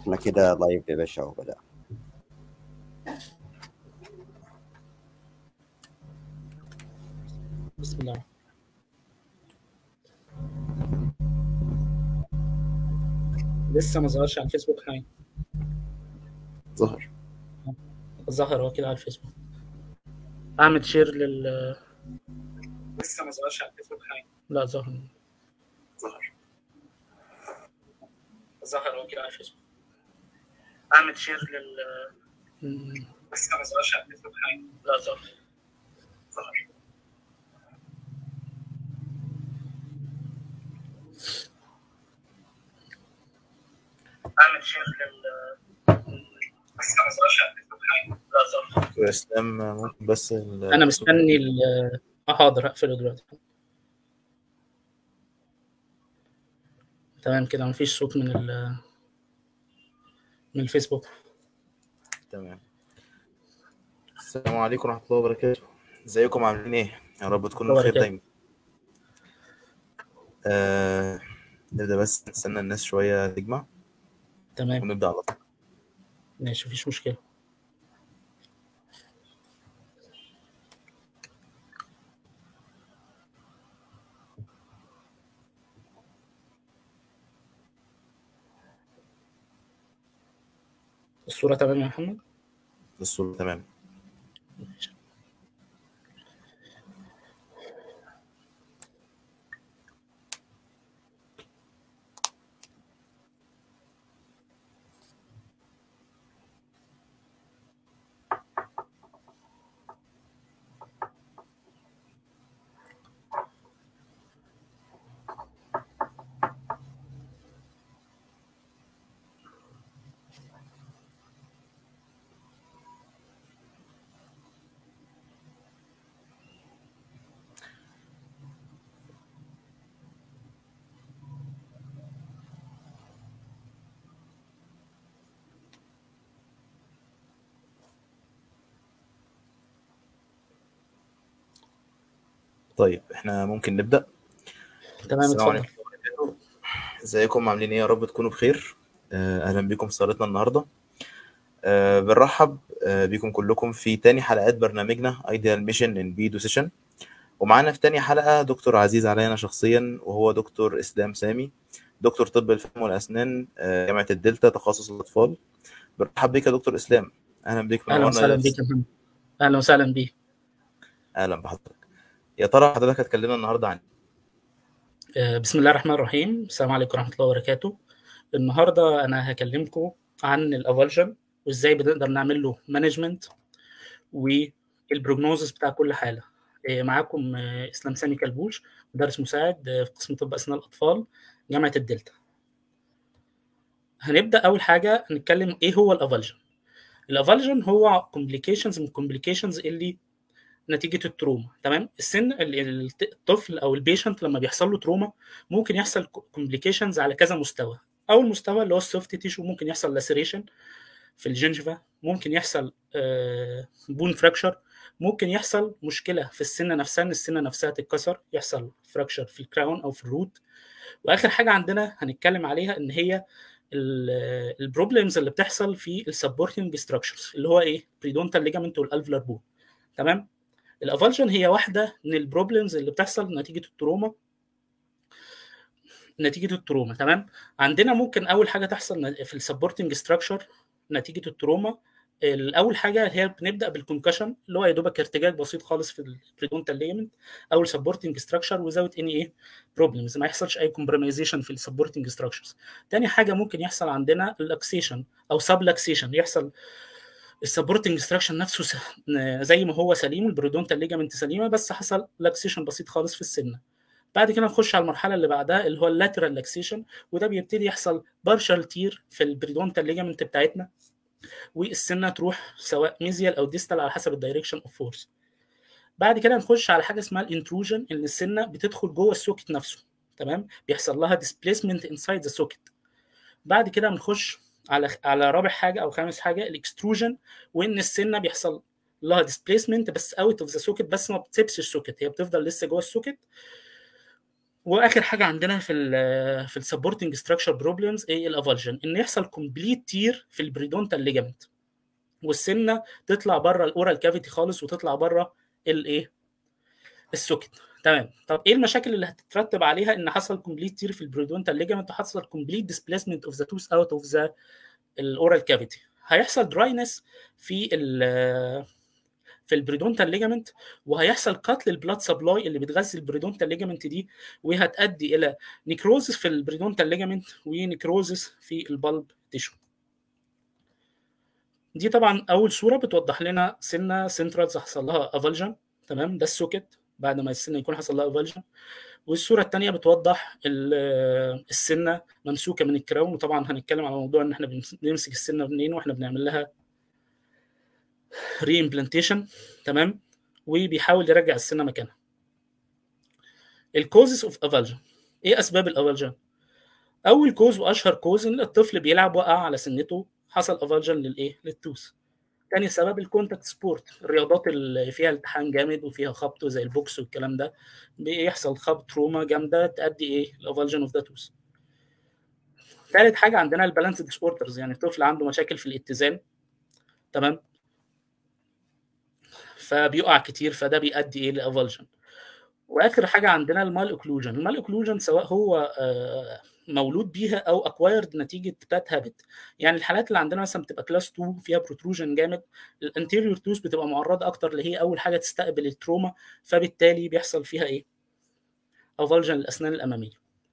احنا كده لايف يا باشا وبدأ بسم الله لسه ما ظهرش على الفيسبوك حاجه ظهر ظهر هو كده على الفيسبوك اعمل شير لل لسه ما ظهرش على الفيسبوك حاجه لا ظهر ظهر ظهر هو كده على الفيسبوك اعمل شير لل لسه ما ظهرش على الفيسبوك حاجه لا ظهر ظهر اعمل شير لل لسه ما ظهرش على الفيسبوك حاجه لا ظهر دكتور اسلام ممكن بس ال- انا مستني ال اه حاضر هقفله دلوقتي تمام كده مفيش صوت من ال من الفيسبوك تمام السلام عليكم ورحمة الله وبركاته ازيكم عاملين ايه يا رب تكونوا بخير وبركاته. دايما آه... نبدأ بس نستنى الناس شوية تجمع تمام ونبدأ على طول ماشي مفيش مشكلة الصورة تمام يا محمد؟ الصورة تمام ماشي. طيب احنا ممكن نبدأ تمام السلام اتفضل عليكم وبركاته ازيكم عاملين ايه يا رب تكونوا بخير آه، اهلا بكم في صالتنا النهارده آه، بنرحب آه، بكم كلكم في تاني حلقات برنامجنا ايديال ميشن ان بيدو سيشن ومعانا في تاني حلقه دكتور عزيز علينا شخصيا وهو دكتور اسلام سامي دكتور طب الفم والاسنان آه، جامعه الدلتا تخصص الاطفال برحب بك يا دكتور اسلام اهلا بك اهلا وسهلا منورنا بيك يا محمد اهلا وسهلا بيك اهلا بحضرتك يا ترى حضرتك هتكلمنا النهارده عن آه، بسم الله الرحمن الرحيم السلام عليكم ورحمة الله وبركاته النهاردة أنا هكلمكم عن الأفالجن وإزاي بنقدر نعمل له مانجمنت والبروجنوزس بتاع كل حالة آه، معاكم آه، إسلام سامي كلبوش مدرس مساعد آه، في قسم طب أسنان الأطفال جامعة الدلتا هنبدأ أول حاجة نتكلم إيه هو الأفالجن الأفالجن هو كومبليكيشنز من الكومبليكيشنز اللي نتيجه التروما تمام السن ال- ال- الطفل او البيشنت لما بيحصل له تروما ممكن يحصل كومبليكيشنز على كذا مستوى اول مستوى اللي هو السوفت تيشو ممكن يحصل لاسيريشن في الجنجفه ممكن يحصل بون فراكشر ممكن يحصل مشكله في السنه نفسها ان السنه نفسها تتكسر يحصل فراكشر في الكراون او في الروت واخر حاجه عندنا هنتكلم عليها ان هي البروبلمز اللي بتحصل في السبورتنج ستراكشرز اللي هو ايه بريدونتال ليجامنت والالفلر بون تمام الافالجن هي واحده من البروبلمز اللي بتحصل نتيجه التروما نتيجه التروما تمام عندنا ممكن اول حاجه تحصل في السبورتنج ستراكشر نتيجه التروما الاول حاجه هي بنبدا بالكونكشن اللي هو يا دوبك ارتجاج بسيط خالص في البريدونتال ليجمنت او السبورتنج ستراكشر وزاوت اني ايه بروبلمز ما يحصلش اي كومبرمايزيشن في السبورتنج ستراكشرز تاني حاجه ممكن يحصل عندنا الاكسيشن او سبلاكسيشن يحصل السبورتنج ستراكشر نفسه س- زي ما هو سليم البريدونتال ليجامنت سليمه بس حصل لاكسيشن بسيط خالص في السنه بعد كده نخش على المرحله اللي بعدها اللي هو اللاترال لاكسيشن وده بيبتدي يحصل بارشال تير في البريدونتال ليجامنت بتاعتنا والسنه تروح سواء ميزيال او ديستال على حسب الدايركشن اوف فورس بعد كده نخش على حاجه اسمها الانتروجن ان السنه بتدخل جوه السوكت نفسه تمام بيحصل لها ديسبيسمنت انسايد ذا سوكت بعد كده بنخش على على رابع حاجه او خامس حاجه الاكستروجن وان السنه بيحصل لها ديسبيسمنت بس اوت اوف ذا سوكت بس ما بتسيبش السوكت هي بتفضل لسه جوه السوكت واخر حاجه عندنا في ال في السبورتنج ستراكشر بروبلمز ايه الافالجن ان يحصل كومبليت تير في البريدونتال ليجامنت والسنه تطلع بره الاورال كافيتي خالص وتطلع بره الايه السوكت تمام طب ايه المشاكل اللي هتترتب عليها ان حصل كومبليت تير في البريدونتال ليجامنت وحصل كومبليت ديسبيسمنت اوف ذا توث اوت اوف ذا الاورال كافيتي هيحصل دراينس في ال في البريدونتال ليجامنت وهيحصل كات للبلاد سبلاي اللي بتغذي البريدونتال ليجامنت دي وهتؤدي الى نيكروزس في البريدونتال ليجامنت ونيكروزس في البلب تيشو دي طبعا اول صوره بتوضح لنا سنه سنترالز حصل لها افالجن تمام ده السوكت بعد ما السنه يكون حصل لها افالجن والصوره الثانيه بتوضح السنه ممسوكه من الكراون وطبعا هنتكلم على موضوع ان احنا بنمسك السنه منين واحنا بنعمل لها ري امبلانتيشن تمام وبيحاول يرجع السنه مكانها الكوزز اوف افالجن ايه اسباب الافالجن اول كوز واشهر كوز ان الطفل بيلعب وقع على سنته حصل افالجن للايه للتوث تاني سبب الكونتاكت سبورت الرياضات اللي فيها التحام جامد وفيها خبط زي البوكس والكلام ده بيحصل خبط تروما جامده تؤدي ايه الافالجن اوف ذا توث ثالث حاجه عندنا البالانس ديسوردرز يعني الطفل عنده مشاكل في الاتزان تمام فبيقع كتير فده بيؤدي ايه لافالجن واخر حاجه عندنا المال اوكلوجن المال اوكلوجن سواء هو مولود بيها او اكوايرد نتيجه بات هابت يعني الحالات اللي عندنا مثلا بتبقى كلاس 2 فيها بروتروجن جامد الانتيريور توث بتبقى معرضه اكتر اللي هي اول حاجه تستقبل التروما فبالتالي بيحصل فيها ايه افالجن الاسنان الاماميه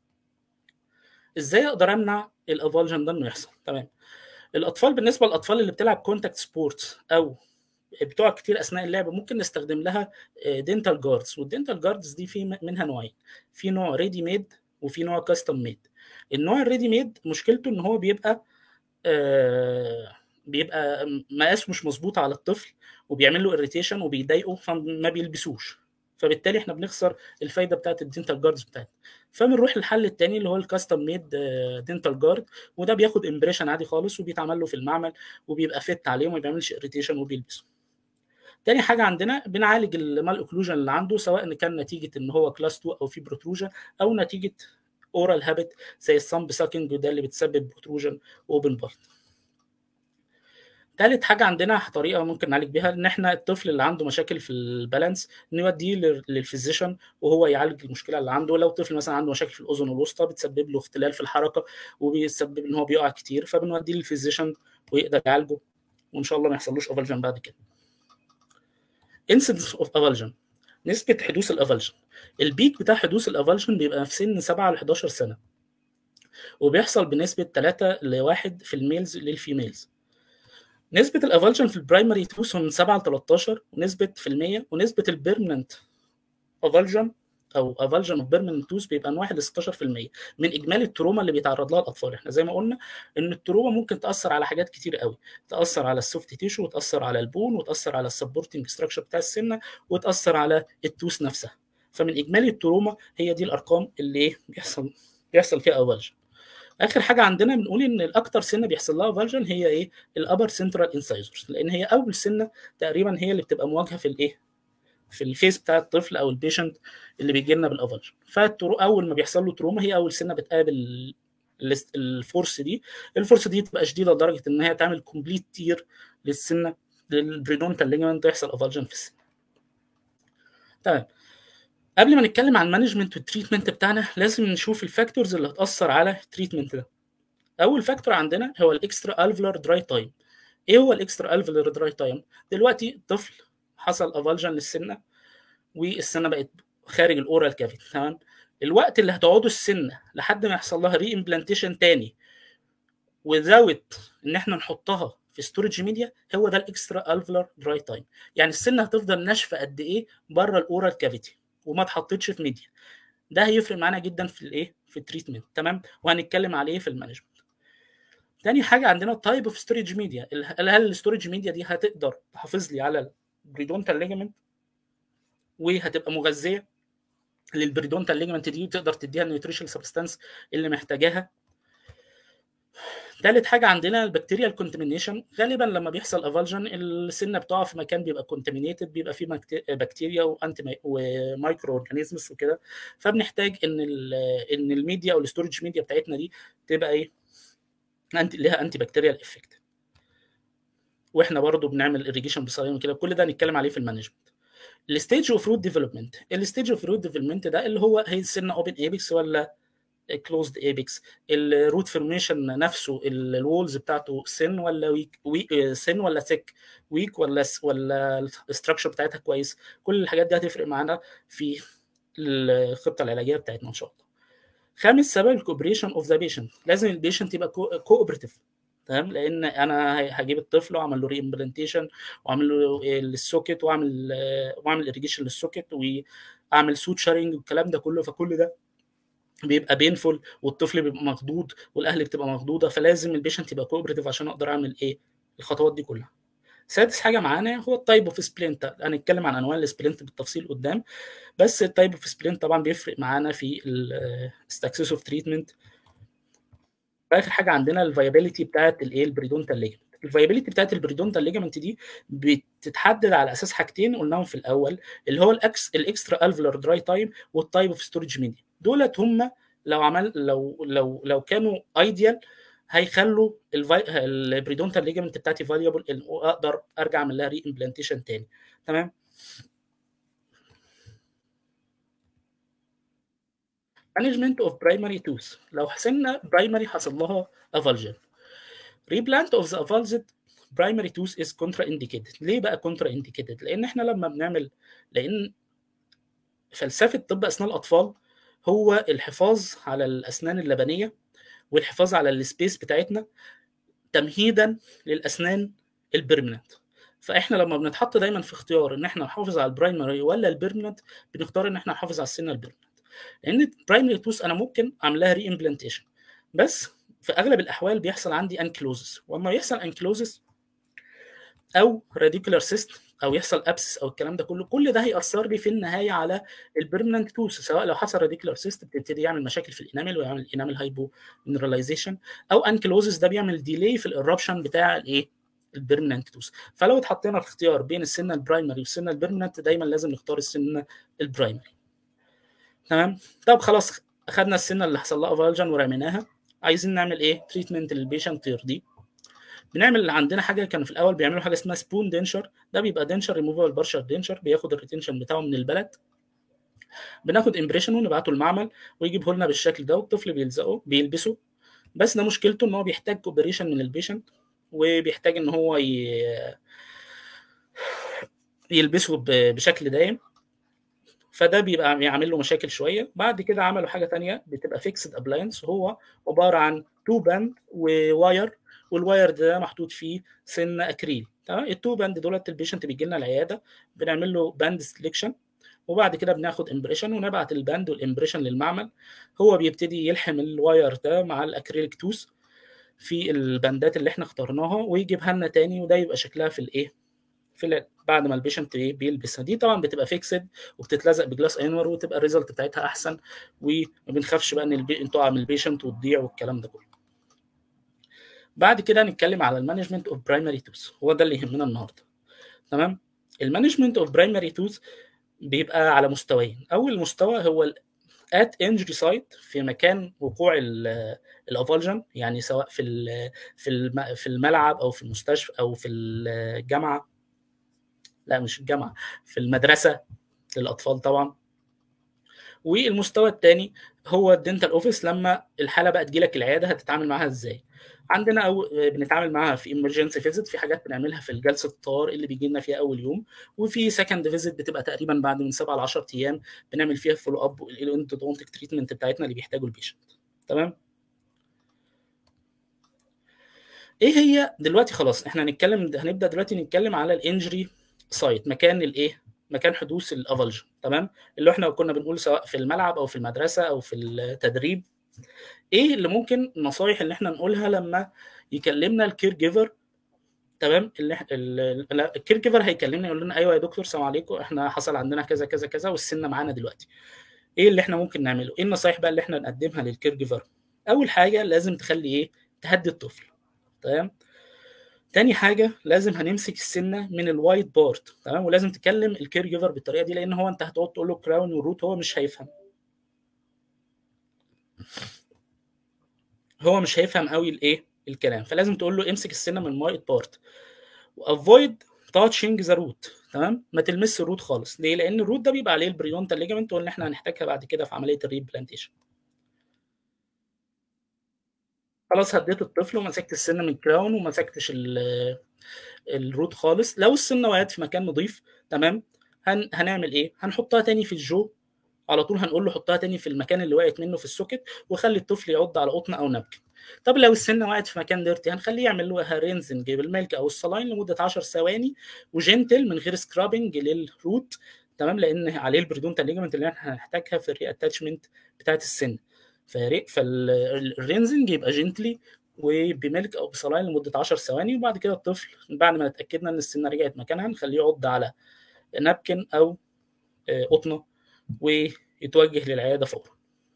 ازاي اقدر امنع الافالجن ده انه يحصل تمام الاطفال بالنسبه للاطفال اللي بتلعب كونتاكت سبورتس او بتقع كتير اثناء اللعب ممكن نستخدم لها دينتال جاردز والدينتال جاردز دي في منها نوعين في نوع ريدي ميد وفي نوع كاستم ميد النوع الريدي ميد مشكلته ان هو بيبقى آه بيبقى مقاس مش مظبوط على الطفل وبيعمل له اريتيشن وبيضايقه فما بيلبسوش فبالتالي احنا بنخسر الفايده بتاعت الدينتال جاردز بتاعتنا فبنروح للحل الثاني اللي هو الكاستم ميد دينتال جارد وده بياخد امبريشن عادي خالص وبيتعمل له في المعمل وبيبقى فت عليه وما بيعملش اريتيشن وبيلبسه تاني حاجة عندنا بنعالج المال اوكلوجن اللي عنده سواء ان كان نتيجة ان هو كلاس 2 او في بروتروجن او نتيجة اورال هابت زي الصمب ساكنج وده اللي بتسبب بروتروجن اوبن بارت تالت حاجة عندنا طريقة ممكن نعالج بيها ان احنا الطفل اللي عنده مشاكل في البالانس نوديه للفيزيشن وهو يعالج المشكلة اللي عنده لو طفل مثلا عنده مشاكل في الاذن الوسطى بتسبب له اختلال في الحركة وبيسبب ان هو بيقع كتير فبنوديه للفيزيشن ويقدر يعالجه وان شاء الله ما يحصلوش افالجن بعد كده incidence of avulsion نسبة حدوث الافالجن البيك بتاع حدوث الافالجن بيبقى في سن 7 ل 11 سنة وبيحصل بنسبة 3 ل 1 في الميلز للفيميلز نسبة الافالجن في البرايمري توث من 7 ل 13 ونسبة في المية ونسبة البيرمننت افالجن او افالجن اوف بيرمننت توث بيبقى من 1 ل 16% من اجمالي التروما اللي بيتعرض لها الاطفال احنا زي ما قلنا ان التروما ممكن تاثر على حاجات كتير قوي تاثر على السوفت تيشو وتاثر على البون وتاثر على السبورتنج ستراكشر بتاع السنه وتاثر على التوث نفسها فمن اجمالي التروما هي دي الارقام اللي ايه بيحصل بيحصل فيها افالجن اخر حاجه عندنا بنقول ان الاكثر سنه بيحصل لها افالجن هي ايه الابر سنترال انسايزرز لان هي اول سنه تقريبا هي اللي بتبقى مواجهه في الايه في الفيس بتاع الطفل او البيشنت اللي بيجي لنا بالافالجن فاول ما بيحصل له تروما هي اول سنه بتقابل الفورس دي الفورس دي تبقى شديده لدرجه ان هي تعمل كومبليت تير للسنه للبريدونتال ليجمنت يحصل افالجن في السنه تمام قبل ما نتكلم عن المانجمنت والتريتمنت بتاعنا لازم نشوف الفاكتورز اللي هتاثر على التريتمنت ده اول فاكتور عندنا هو الاكسترا الفلر دراي تايم ايه هو الاكسترا الفلر دراي تايم دلوقتي الطفل حصل افالجن للسنه والسنه بقت خارج الاورال كافيتي تمام الوقت اللي هتقعده السنه لحد ما يحصل لها ري امبلانتيشن تاني وزاوت ان احنا نحطها في ستورج ميديا هو ده الاكسترا الفلر دراي تايم يعني السنه هتفضل ناشفه قد ايه بره الاورال كافيتي وما اتحطتش في ميديا ده هيفرق معانا جدا في الايه في التريتمنت تمام وهنتكلم عليه في المانجمنت تاني حاجه عندنا التايب اوف ستورج ميديا هل الستورج ميديا دي هتقدر تحافظ لي على البريدونتال ليجمنت وهتبقى مغذيه للبريدونتال ليجمنت دي وتقدر تديها النيوتريشن سبستانس اللي محتاجاها ثالث حاجه عندنا البكتيريال كونتامينيشن غالبا لما بيحصل افالجن السنه بتقع في مكان بيبقى كونتامينيتد بيبقى فيه بكتيريا وانتي ومايكرو اورجانيزمز وكده فبنحتاج ان ان الميديا او الاستورج ميديا بتاعتنا دي تبقى ايه انتي ليها انتي بكتيريال افكت واحنا برضو بنعمل اريجيشن بصلاين وكده كل ده هنتكلم عليه في المانجمنت الستيج اوف روت ديفلوبمنت الستيج اوف روت ديفلوبمنت ده اللي هو هي السنه اوبن ايبكس ولا كلوزد ايبكس الروت فورميشن نفسه الوولز بتاعته سن ولا ويك ويك سن ولا سيك ويك ولا ولا الاستراكشر بتاعتها كويس كل الحاجات دي هتفرق معانا في الخطه العلاجيه بتاعتنا ان شاء الله خامس سبب الكوبريشن اوف ذا بيشنت لازم البيشنت يبقى كوبريتيف تمام لان انا هجيب الطفل واعمل له ريمبلانتيشن واعمل له السوكت واعمل واعمل اريجيشن للسوكت واعمل سوتشرنج والكلام ده كله فكل ده بيبقى بينفول والطفل بيبقى مخضوض والاهل بتبقى مخضوضه فلازم البيشنت يبقى كوبريتيف عشان اقدر اعمل ايه الخطوات دي كلها سادس حاجه معانا هو التايب اوف سبلنت هنتكلم عن انواع السبلنت بالتفصيل قدام بس التايب اوف سبلنت طبعا بيفرق معانا في السكسس اوف تريتمنت اخر حاجه عندنا الفايبيليتي بتاعت الايه البريدونتال ليجمنت الفايبيليتي بتاعت البريدونتال ليجمنت دي بتتحدد على اساس حاجتين قلناهم في الاول اللي هو الاكس الاكسترا الفلر دراي تايم والتايب اوف ستورج ميديا دولت هم لو عمل لو لو لو كانوا ايديال هيخلوا البريدونتال ليجمنت بتاعتي فاليبل واقدر ارجع اعمل لها ري امبلانتيشن تاني تمام مانجمنت اوف برايمري توث لو حسنا برايمري حصل لها افالجن ريبلانت اوف ذا افالجد برايمري توث از كونترا انديكيتد ليه بقى كونترا انديكيتد لان احنا لما بنعمل لان فلسفه طب اسنان الاطفال هو الحفاظ على الاسنان اللبنيه والحفاظ على السبيس بتاعتنا تمهيدا للاسنان البيرمننت فاحنا لما بنتحط دايما في اختيار ان احنا نحافظ على البرايمري ولا البيرمننت بنختار ان احنا نحافظ على السنه البيرمننت لان البرايمري توث انا ممكن اعمل لها ري امبلانتيشن بس في اغلب الاحوال بيحصل عندي انكلوزس واما يحصل انكلوزس او راديكولار سيست او يحصل ابسس او الكلام ده كله كل ده هيأثر لي في النهايه على البرمننت توث سواء لو حصل راديكولار سيست بتبتدي يعمل مشاكل في الانامل ويعمل الانامل هايبو مينراليزيشن او انكلوزس ده بيعمل ديلي في الاربشن بتاع الايه البرمننت توث فلو اتحطينا في اختيار بين السنه البرايمري والسنه البرمننت دايما لازم نختار السنه البرايمري تمام طب خلاص اخذنا السنه اللي حصل لها فالجن ورميناها عايزين نعمل ايه تريتمنت للبيشنت يرضيه بنعمل عندنا حاجه كانوا في الاول بيعملوا حاجه اسمها سبون دينشر ده بيبقى دينشر ريموفال بارشر دينشر بياخد الريتنشن بتاعه من البلد بناخد امبريشن ونبعته المعمل ويجيبه لنا بالشكل ده والطفل بيلزقه بيلبسه بس ده مشكلته ان هو بيحتاج كوبريشن من البيشنت وبيحتاج ان هو ي... يلبسه بشكل دايم فده بيبقى بيعمل له مشاكل شويه بعد كده عملوا حاجه تانية بتبقى فيكسد ابلاينس هو عباره عن تو باند وواير والواير ده محطوط فيه سن اكريل تمام التو باند دولت البيشنت بيجي لنا العياده بنعمل له باند سليكشن وبعد كده بناخد امبريشن ونبعت الباند والامبريشن للمعمل هو بيبتدي يلحم الواير ده مع الاكريليك توث في الباندات اللي احنا اخترناها ويجيبها لنا تاني وده يبقى شكلها في الايه في بعد ما البيشنت بيلبسها دي طبعا بتبقى فيكسد وبتتلزق بجلاس انور وتبقى الريزلت بتاعتها احسن وما بنخافش بقى ان البي... تقع من البيشنت وتضيع والكلام ده كله بعد كده هنتكلم على المانجمنت اوف برايمري توث هو ده اللي يهمنا النهارده تمام المانجمنت اوف برايمري توث بيبقى على مستويين اول مستوى هو ات انجري سايت في مكان وقوع الافالجن يعني سواء في في في الملعب او في المستشفى او في الجامعه لا مش الجامعه في المدرسه للاطفال طبعا والمستوى الثاني هو الدنتال اوفيس لما الحاله بقى تجيلك العياده هتتعامل معاها ازاي عندنا أو بنتعامل معاها في emergency فيزيت في حاجات بنعملها في الجلسه الطوارئ اللي بيجي لنا فيها اول يوم وفي سكند فيزيت بتبقى تقريبا بعد من 7 ل 10 ايام بنعمل فيها فولو اب والاندودونتيك تريتمنت بتاعتنا اللي بيحتاجه البيشنت تمام ايه هي دلوقتي خلاص احنا هنتكلم هنبدا دلوقتي نتكلم على الانجري سايت مكان الايه مكان حدوث الافالجن تمام اللي احنا كنا بنقول سواء في الملعب او في المدرسه او في التدريب ايه اللي ممكن النصايح اللي احنا نقولها لما يكلمنا الكير جيفر تمام اللي الكير جيفر هيكلمنا يقول لنا ايوه يا دكتور السلام عليكم احنا حصل عندنا كذا كذا كذا والسن معانا دلوقتي ايه اللي احنا ممكن نعمله ايه النصايح بقى اللي احنا نقدمها للكير جيفر اول حاجه لازم تخلي ايه تهدي الطفل تمام تاني حاجة لازم هنمسك السنة من الوايت بارت تمام ولازم تكلم الكير جيفر بالطريقة دي لأن هو أنت هتقعد تقول له كراون وروت هو مش هيفهم هو مش هيفهم قوي الايه الكلام فلازم تقول له امسك السنه من الوايت بارت وافويد تاتشنج ذا روت تمام ما تلمس الروت خالص ليه لان الروت ده بيبقى عليه البريونتال ليجامنت واللي احنا هنحتاجها بعد كده في عمليه الريبلانتيشن خلاص هديت الطفل ومسكت السنه من الكراون ومسكتش الروت خالص لو السنه وقعت في مكان نظيف تمام هن... هنعمل ايه هنحطها تاني في الجو على طول هنقول له حطها تاني في المكان اللي وقعت منه في السوكت وخلي الطفل يعض على قطن او نبكن طب لو السنه وقعت في مكان ديرتي هنخليه يعمل له رينزنج بالملك او الصلاين لمده 10 ثواني وجنتل من غير سكرابنج للروت تمام لان عليه البريدونتال ليجمنت اللي احنا هنحتاجها في الري اتاتشمنت بتاعت السن فالرينزنج يبقى جنتلي وبملك او بصلاين لمده 10 ثواني وبعد كده الطفل بعد ما اتاكدنا ان السنه رجعت مكانها نخليه يعض على نابكن او قطنه ويتوجه للعياده فورا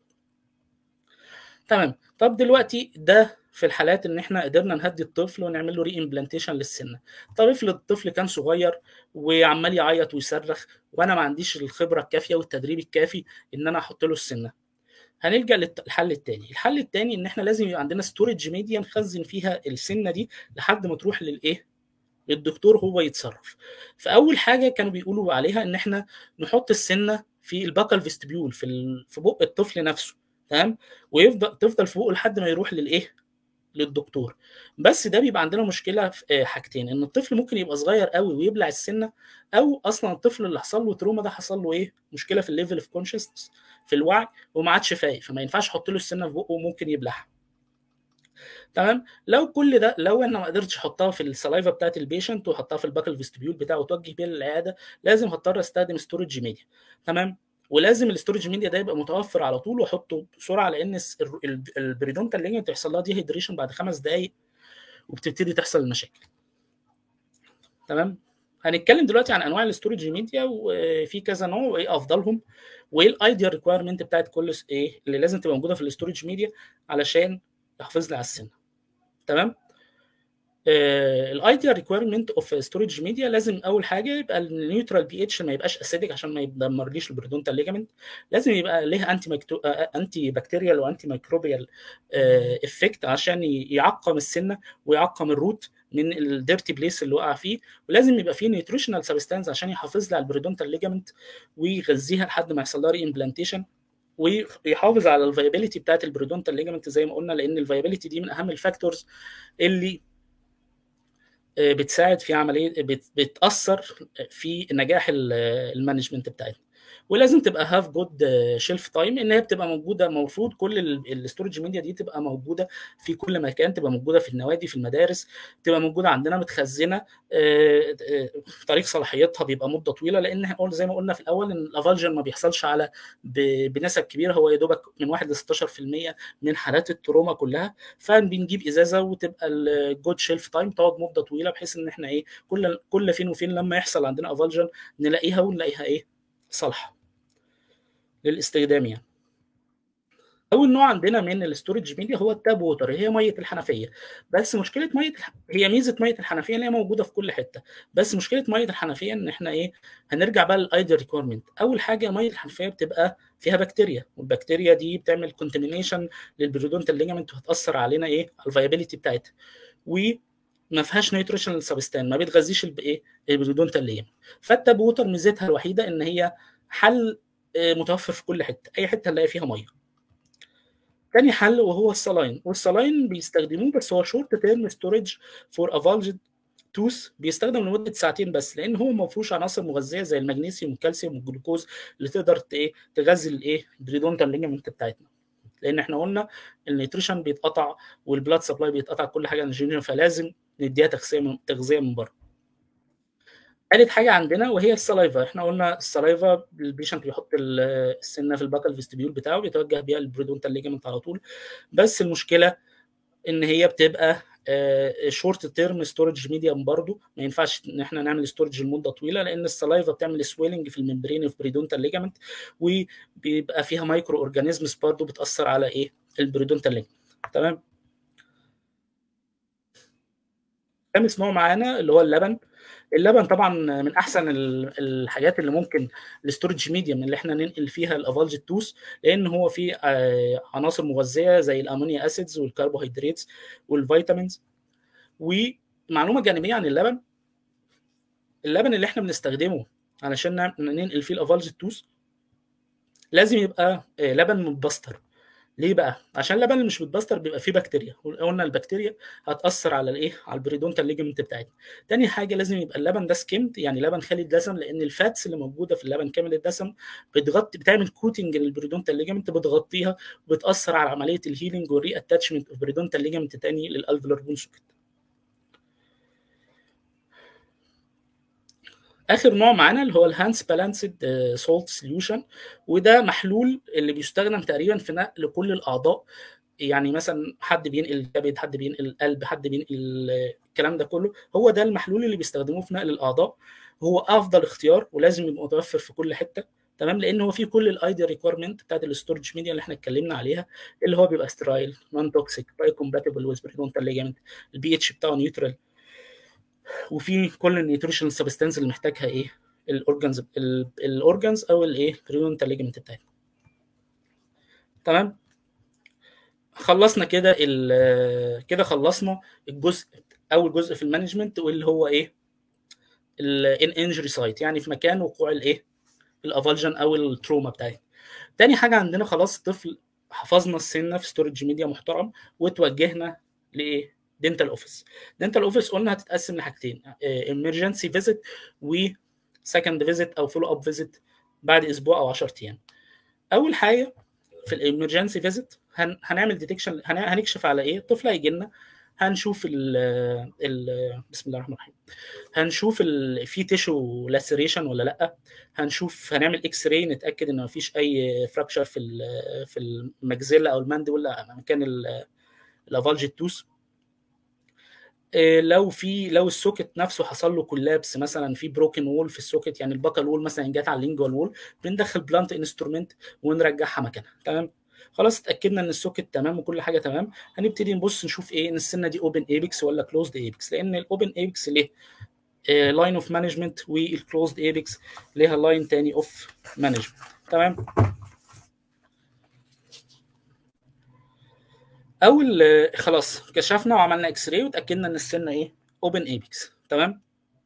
تمام طب دلوقتي ده في الحالات ان احنا قدرنا نهدي الطفل ونعمل له ري امبلانتيشن للسنه طب افرض الطفل كان صغير وعمال يعيط ويصرخ وانا ما عنديش الخبره الكافيه والتدريب الكافي ان انا احط له السنه هنلجا للحل الثاني الحل الثاني ان احنا لازم يبقى عندنا ستورج ميديا نخزن فيها السنه دي لحد ما تروح للايه للدكتور هو يتصرف فاول حاجه كانوا بيقولوا عليها ان احنا نحط السنه في الباكال فيستبيول في ال... في بق الطفل نفسه تمام ويفضل تفضل في بقه لحد ما يروح للايه للدكتور بس ده بيبقى عندنا مشكله في حاجتين ان الطفل ممكن يبقى صغير قوي ويبلع السنه او اصلا الطفل اللي حصل له تروما ده حصل له ايه مشكله في الليفل اوف كونشسنس في الوعي وما عادش فايق فما ينفعش احط له السنه في بقه وممكن يبلعها تمام لو كل ده لو انا ما قدرتش احطها في السلايفا بتاعت البيشنت واحطها في الباكل فيستبيول بتاعه وتوجه بيها للعياده لازم هضطر استخدم ستورج ميديا تمام ولازم الاستورج ميديا ده يبقى متوفر على طول واحطه بسرعه لان البريدونتال لينج بتحصل لها دي هيدريشن بعد خمس دقائق وبتبتدي تحصل المشاكل تمام هنتكلم دلوقتي عن انواع الاستورج ميديا وفي كذا نوع وايه افضلهم وايه الايديال ريكويرمنت بتاعت كل ايه اللي لازم تبقى موجوده في الاستورج ميديا علشان يحافظ لي على السنه تمام الايديال ريكويرمنت اوف ستورج ميديا لازم اول حاجه يبقى النيوترال بي اتش ما يبقاش اسيدك عشان ما يدمرليش البريدونتال ليجامنت لازم يبقى له انتي مكتو... انتي بكتيريال وانتي ميكروبيال افكت عشان يعقم السنه ويعقم الروت من الديرتي بليس اللي وقع فيه ولازم يبقى فيه نيوتريشنال سبستانس عشان يحافظ لي على البريدونتال ليجامنت ويغذيها لحد ما يحصل لها ري امبلانتيشن ويحافظ على الفايبيليتي بتاعت البريدونتال ليجامنت زي ما قلنا لان الفايبيليتي دي من اهم الفاكتورز اللي بتساعد في عمليه بتاثر في نجاح المانجمنت بتاعتنا ولازم تبقى هاف جود شيلف تايم ان هي بتبقى موجوده المفروض كل الاستورج ميديا دي تبقى موجوده في كل مكان تبقى موجوده في النوادي في المدارس تبقى موجوده عندنا متخزنه طريق صلاحيتها بيبقى مده طويله لان زي ما قلنا في الاول ان الافالجن ما بيحصلش على بنسب كبيره هو يا دوبك من 1 ل 16% من حالات التروما كلها فبنجيب ازازه وتبقى الجود شيلف تايم تقعد مده طويله بحيث ان احنا ايه كل كل فين وفين لما يحصل عندنا افالجن نلاقيها ونلاقيها ايه صالحه للاستخدام يعني اول نوع عندنا من الاستورج ميديا هو التاب ووتر هي ميه الحنفيه بس مشكله ميه الح... هي ميزه ميه الحنفيه ان هي موجوده في كل حته بس مشكله ميه الحنفيه ان احنا ايه هنرجع بقى للايدل ريكويرمنت اول حاجه ميه الحنفيه بتبقى فيها بكتيريا والبكتيريا دي بتعمل كونتامينيشن للبريدونتال ليجامنت وهتاثر علينا ايه الفايبيليتي بتاعتها و ما فيهاش نيوتريشنال سبستان ما بتغذيش ايه البريدونتال ليجامنت فالتاب ووتر ميزتها الوحيده ان هي حل متوفر في كل حته اي حته نلاقي فيها ميه تاني حل وهو السلاين والسلاين بيستخدموه بس هو شورت تيرم ستورج فور افالجد توث بيستخدم لمده ساعتين بس لان هو ما فيهوش عناصر مغذيه زي المغنيسيوم والكالسيوم والجلوكوز اللي تقدر ايه تغذي الايه البريدونتال ليجمنت بتاعتنا لان احنا قلنا النيوتريشن بيتقطع والبلاد سبلاي بيتقطع كل حاجه من فلازم نديها تغذيه من تغذيه من بره ثالث حاجه عندنا وهي السلايفا احنا قلنا السلايفا البيشنت بيحط السنه في الباكل فيستبيول بتاعه بيتوجه بيها البريدونتال ليجمنت على طول بس المشكله ان هي بتبقى شورت تيرم ستورج ميديم برضو ما ينفعش ان احنا نعمل ستورج لمده طويله لان السلايفا بتعمل سويلنج في الممبرين في بريدونتال ليجمنت وبيبقى فيها مايكرو اورجانيزمز برضو بتاثر على ايه البريدونتال ليجمنت تمام خامس نوع معانا اللي هو اللبن اللبن طبعا من احسن الحاجات اللي ممكن الستورج ميديم اللي احنا ننقل فيها الافالج توس لان هو فيه عناصر مغذيه زي الامونيا اسيدز والكربوهيدرات والفيتامينز ومعلومه جانبيه عن اللبن اللبن اللي احنا بنستخدمه علشان ننقل فيه الافالج توس لازم يبقى لبن متبستر ليه بقى؟ عشان اللبن اللي مش متبستر بيبقى فيه بكتيريا وقلنا البكتيريا هتاثر على الايه؟ على البريدونتال ليجمنت بتاعتنا. تاني حاجه لازم يبقى اللبن ده سكيمد يعني لبن خالي الدسم لان الفاتس اللي موجوده في اللبن كامل الدسم بتغطي بتعمل كوتنج للبريدونتال ليجمنت بتغطيها وبتاثر على عمليه الهيلينج والري اتاتشمنت اوف بريدونتال ليجمنت تاني للالفولار بون سوكت. اخر نوع معانا اللي هو الهانس بالانسد سولت سوليوشن وده محلول اللي بيستخدم تقريبا في نقل كل الاعضاء يعني مثلا حد بينقل الكبد حد بينقل القلب حد بينقل الكلام ده كله هو ده المحلول اللي بيستخدموه في نقل الاعضاء هو افضل اختيار ولازم يبقى متوفر في كل حته تمام لان هو فيه كل الايديا ريكويرمنت بتاعت الاستورج ميديا اللي احنا اتكلمنا عليها اللي هو بيبقى سترايل نون توكسيك باي كومباتبل ويز بريدونتال ليجمنت البي اتش بتاعه نيوترال وفي كل النيوتريشنال سبستانس اللي محتاجها ايه الاورجنز الاورجنز او الايه بريدونتال ليجمنت بتاعتنا تمام خلصنا كده كده خلصنا الجزء اول جزء في المانجمنت واللي هو ايه الان انجري سايت يعني في مكان وقوع الايه الافالجن او التروما بتاعتنا تاني حاجه عندنا خلاص الطفل حفظنا السنه في ستورج ميديا محترم وتوجهنا لايه دنتال اوفيس دنتال اوفيس قلنا هتتقسم لحاجتين ايمرجنسي فيزيت وسكند فيزيت او فولو اب فيزيت بعد اسبوع او 10 ايام اول حاجه في الامرجنسي فيزيت هن... هنعمل ديتكشن هن... هنكشف على ايه الطفل هيجي لنا هنشوف ال ال بسم الله الرحمن الرحيم هنشوف ال... في تيشو لاسريشن ولا لا هنشوف هنعمل اكس راي نتاكد ان مفيش اي فراكشر في ال... في المجزله او المانديبولا مكان الافالج التوس لو في لو السوكت نفسه حصل له كولابس مثلا في بروكن وول في السوكت يعني الباكال وول مثلا جت على اللينجوال وول بندخل بلانت انسترومنت ونرجعها مكانها تمام خلاص اتاكدنا ان السوكت تمام وكل حاجه تمام هنبتدي نبص نشوف ايه ان السنه دي اوبن ايبكس ولا كلوزد ايبكس لان الاوبن ايبكس ليه لاين اوف مانجمنت والكلوزد ايبكس ليها لاين تاني اوف مانجمنت تمام اول خلاص كشفنا وعملنا اكس راي وتاكدنا ان السنه ايه اوبن ايبكس تمام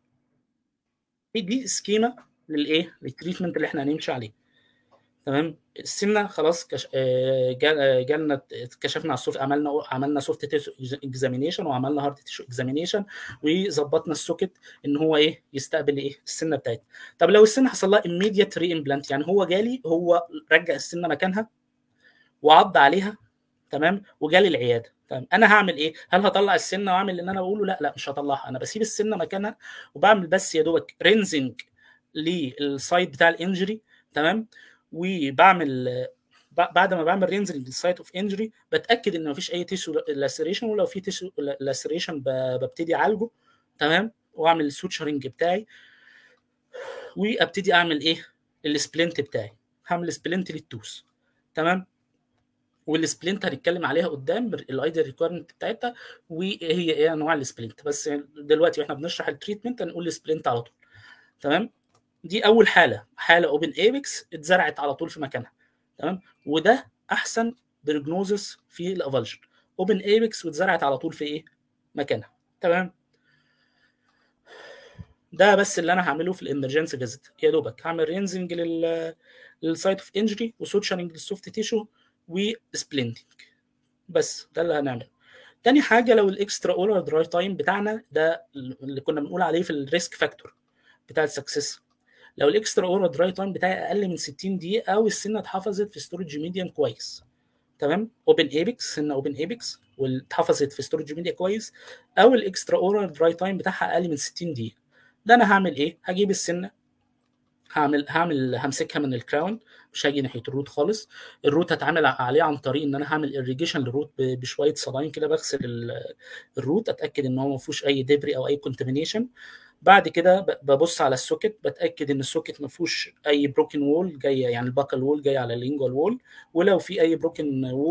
دي سكيما للايه للتريتمنت اللي احنا هنمشي عليه تمام السنه خلاص كش... جالنا كشفنا على السوفت عملنا عملنا سوفت تيشو اكزامينيشن وعملنا هارد تيشو اكزامينيشن وظبطنا السوكت ان هو ايه يستقبل ايه السنه بتاعتنا طب لو السنه حصل لها immediate ري امبلانت يعني هو جالي هو رجع السنه مكانها وعض عليها تمام وجالي العياده تمام انا هعمل ايه هل هطلع السنه واعمل اللي انا بقوله لا لا مش هطلعها انا بسيب السنه مكانها وبعمل بس يا دوبك رينزنج للسايت بتاع الانجري تمام وبعمل بعد ما بعمل رينزنج للسايت اوف انجري بتاكد ان مفيش اي تيشو لاسريشن ولو في تيشو لاسريشن ببتدي اعالجه تمام واعمل السوتشرنج بتاعي وابتدي اعمل ايه السبلنت بتاعي هعمل سبلنت للتوس تمام والسبلنت هنتكلم عليها قدام الايديا ريكويرمنت بتاعتها وهي ايه انواع السبلنت بس دلوقتي واحنا بنشرح التريتمنت هنقول السبلنت على طول تمام دي اول حاله حاله اوبن ايبكس اتزرعت على طول في مكانها تمام وده احسن برجنوزس في الافالجن اوبن ايبكس واتزرعت على طول في ايه مكانها تمام ده بس اللي انا هعمله في الامرجنسي فيزيت يا دوبك هعمل رينزنج لل للسايت اوف انجري وسوتشرنج للسوفت تيشو وسبلنتنج بس ده اللي هنعمله تاني حاجه لو الاكسترا اولر دراي تايم بتاعنا ده اللي كنا بنقول عليه في الريسك فاكتور بتاع السكسس لو الاكسترا اورال دراي تايم بتاعي اقل من 60 دقيقه او السنه اتحفظت في ستورج ميديم كويس تمام اوبن ايبكس سنه اوبن ايبكس واتحفظت في ستورج ميديا كويس او الاكسترا اورال دراي تايم بتاعها اقل من 60 دقيقه ده انا هعمل ايه هجيب السنه هعمل هعمل همسكها من الكراون مش هاجي ناحيه الروت خالص الروت هتعامل عليه عن طريق ان انا هعمل اريجيشن للروت بشويه صلاين كده بغسل الروت اتاكد ان هو ما فيهوش اي دبري او اي كونتامينيشن بعد كده ببص على السوكت بتاكد ان السوكت ما فيهوش اي بروكن وول جايه يعني الباكل وول جايه على اللينجوال وول ولو في اي بروكن وول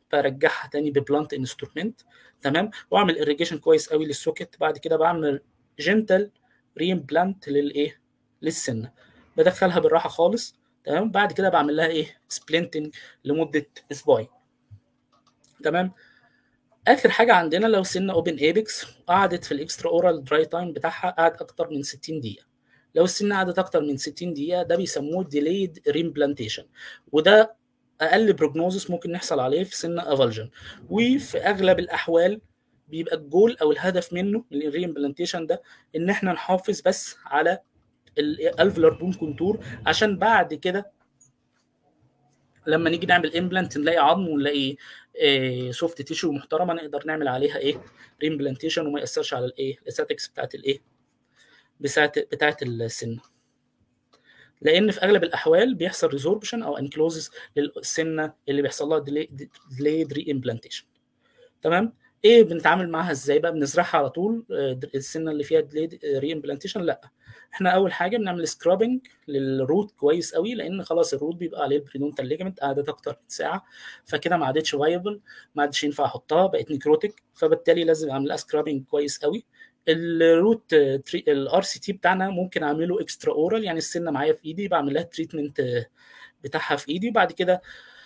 برجعها تاني ببلانت انسترومنت تمام واعمل اريجيشن كويس قوي للسوكت بعد كده بعمل جنتل ريمبلانت للايه للسنه بدخلها بالراحه خالص تمام بعد كده بعمل لها ايه سبلنتنج لمده اسبوعين تمام اخر حاجه عندنا لو سنه اوبن ايبكس قعدت في الاكسترا اورال دراي تايم بتاعها قعد اكتر من 60 دقيقه لو السنه قعدت اكتر من 60 دقيقه ده بيسموه ديليد ريمبلانتيشن وده اقل بروجنوزس ممكن نحصل عليه في سنه افالجن وفي اغلب الاحوال بيبقى الجول او الهدف منه من الريمبلانتيشن ده ان احنا نحافظ بس على الالفلر بون كونتور عشان بعد كده لما نيجي نعمل امبلانت نلاقي عظم ونلاقي إيه سوفت تيشو محترمه نقدر نعمل عليها ايه ريمبلانتيشن وما ياثرش على الايه الاستاتكس بتاعت الايه بتاعت بتاعت السنه لان في اغلب الاحوال بيحصل ريزوربشن او انكلوزز للسنه اللي بيحصل لها ديليد ري امبلانتيشن تمام ايه بنتعامل معاها ازاي بقى بنزرعها على طول السنه اللي فيها ديليد ري امبلانتيشن لا احنا اول حاجه بنعمل سكرابنج للروت كويس قوي لان خلاص الروت بيبقى عليه البريدونتال ليجمنت قعدت اكتر من ساعه فكده ما عادتش فايبل ما عادش ينفع احطها بقت نيكروتيك فبالتالي لازم اعمل لها سكرابنج كويس قوي الروت الار سي تي بتاعنا ممكن اعمله اكسترا اورال يعني السنه معايا في ايدي بعمل لها تريتمنت بتاعها في ايدي وبعد كده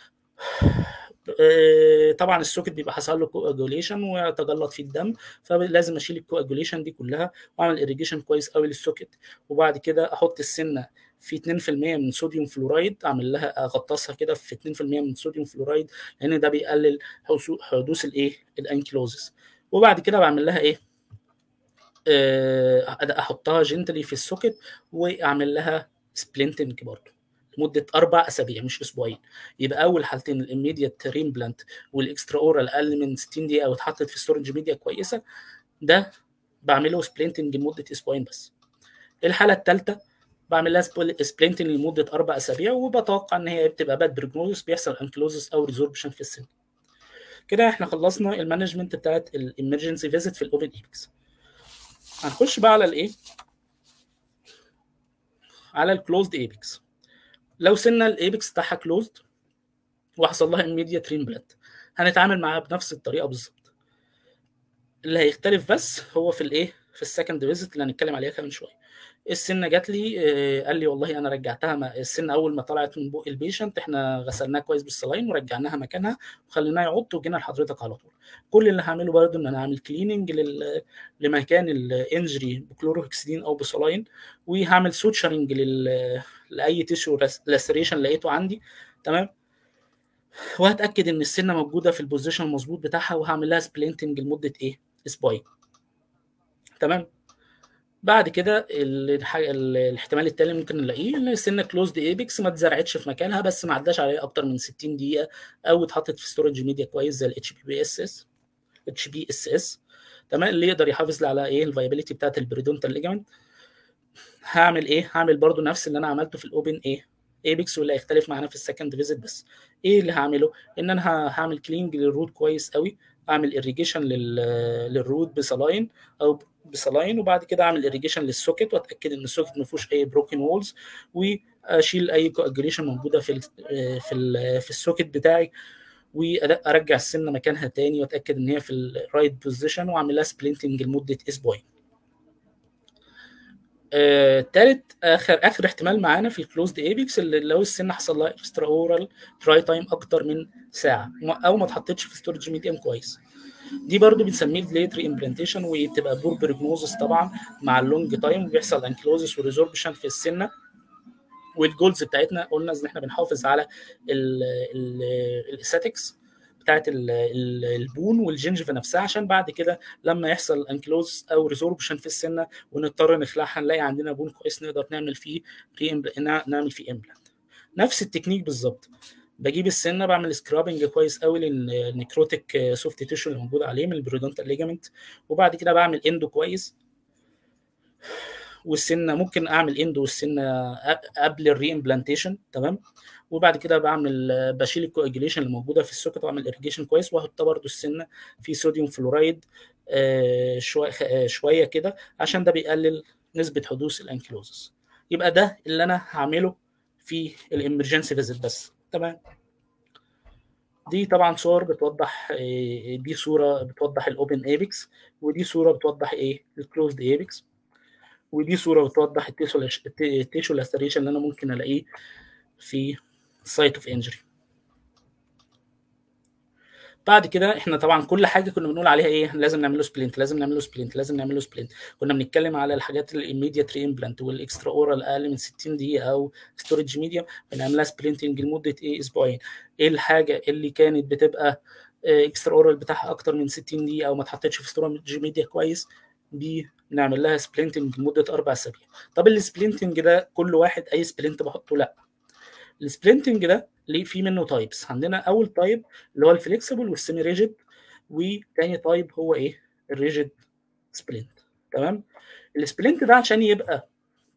طبعا السوكت بيبقى حصل له كواجوليشن ويتجلط فيه الدم فلازم اشيل الكواجوليشن دي كلها واعمل اريجيشن كويس قوي للسوكت وبعد كده احط السنه في 2% من صوديوم فلورايد اعمل لها اغطسها كده في 2% من صوديوم فلورايد لان ده بيقلل حدوث الايه الانكلوزس وبعد كده بعمل لها ايه احطها جنتلي في السوكت واعمل لها سبلنتنج برضه لمده اربع اسابيع مش اسبوعين يبقى اول حالتين الاميديت ريمبلانت والاكسترا اورال اقل من 60 دقيقه واتحطت في ستورج ميديا كويسه ده بعمله سبلنتنج لمده اسبوعين بس الحاله الثالثه بعمل لها سبلنتنج لمده اربع اسابيع وبتوقع ان هي بتبقى باد بريجنوزس بيحصل انكلوزس او ريزوربشن في السن كده احنا خلصنا المانجمنت بتاعت الامرجنسي فيزيت في الاوبن ايبكس هنخش بقى على الايه على الكلوزد ايبكس لو سنه الايبكس بتاعها كلوزد وحصل لها immediate ريمبلانت هنتعامل معاها بنفس الطريقه بالظبط اللي هيختلف بس هو في الايه في السكند فيزيت اللي هنتكلم عليها كمان شويه السنه جات لي قال لي والله انا رجعتها ما السنه اول ما طلعت من بق البيشنت احنا غسلناها كويس بالصلاين ورجعناها مكانها وخليناه يعط وجينا لحضرتك على طول كل اللي هعمله برضه ان انا هعمل كليننج لل... لمكان الانجري بكلوروهكسيدين او بصلاين وهعمل سوتشرنج لل... لاي تيشو لاسريشن لقيته عندي تمام وهتاكد ان السنه موجوده في البوزيشن المظبوط بتاعها وهعمل لها سبلنتنج لمده ايه اسبوعين تمام بعد كده الاحتمال التالي ممكن نلاقيه ان السنه كلوزد ايبكس ما اتزرعتش في مكانها بس ما عداش عليها اكتر من 60 دقيقه او اتحطت في ستورج ميديا كويس زي الاتش بي بي اس اس اتش بي اس اس تمام اللي يقدر يحافظ لي على ايه الفايبيليتي بتاعت البريدونتال ليجمنت هعمل ايه هعمل برضو نفس اللي انا عملته في الاوبن ايه ايبكس واللي هيختلف معانا في السكند فيزيت بس ايه اللي هعمله ان انا هعمل كلينج للروت كويس قوي اعمل اريجيشن للروت بصلاين او بصلاين وبعد كده اعمل اريجيشن للسوكت واتاكد ان السوكت ما فيهوش اي بروكن وولز واشيل اي كواجوليشن موجوده في ال في ال في السوكت بتاعي وارجع السنه مكانها تاني واتاكد ان هي في الرايت بوزيشن واعمل لها سبلنتنج لمده اسبوعين آه، تالت اخر اخر احتمال معانا في الكلوزد ايبكس اللي لو السن حصل لها اكسترا اورال دراي تايم اكتر من ساعه او ما اتحطتش في ستورج ميديم كويس دي برضو بنسميه ديليت ري امبلانتيشن وبتبقى بور بريجنوزس طبعا مع اللونج تايم وبيحصل انكلوزس وريزوربشن في السنه والجولز بتاعتنا قلنا ان احنا بنحافظ على الاستاتكس بتاعت البون والجنجفه نفسها عشان بعد كده لما يحصل انكلوز او ريزوربشن في السنه ونضطر نخلعها نلاقي عندنا بون كويس نقدر نعمل فيه ري نعمل فيه امبلانت نفس التكنيك بالظبط بجيب السنه بعمل سكرابنج كويس قوي للنيكروتيك سوفت تيشو اللي موجود عليه من البريدونتال ليجامنت وبعد كده بعمل اندو كويس والسنه ممكن اعمل اندو والسنه قبل الري امبلانتيشن تمام وبعد كده بعمل بشيل الكواجيليشن اللي موجوده في السوكت واعمل اريجيشن كويس واحط برده السنه في صوديوم فلورايد آه شويه آه شويه كده عشان ده بيقلل نسبه حدوث الانكلوزس يبقى ده اللي انا هعمله في الامرجنسي فيزيت بس تمام دي طبعا صور بتوضح إيه دي صوره بتوضح الاوبن ايبكس ودي صوره بتوضح ايه الكلوزد ايبكس ودي صوره بتوضح التيشو لاستريشن اللي انا ممكن الاقيه في سايت اوف انجري بعد كده احنا طبعا كل حاجه كنا بنقول عليها ايه لازم نعمله سبلنت لازم نعمله سبلنت لازم نعمله سبلنت كنا بنتكلم على الحاجات الاميديت ري امبلانت والاكسترا اورال اقل من 60 دقيقه او ستورج ميديوم بنعملها سبلنتنج لمده ايه اسبوعين ايه الحاجه اللي كانت بتبقى اكسترا اورال بتاعها اكتر من 60 دقيقه او ما اتحطتش في ستورج ميديا كويس دي نعمل لها سبلنتنج لمده اربع اسابيع طب السبلنتنج ده كل واحد اي سبلنت بحطه لا السبلنتنج ده ليه في منه تايبس عندنا اول تايب اللي هو الفليكسبل والسيمي ريجيد وتاني تايب هو ايه الريجيد سبلنت تمام السبلنت ده عشان يبقى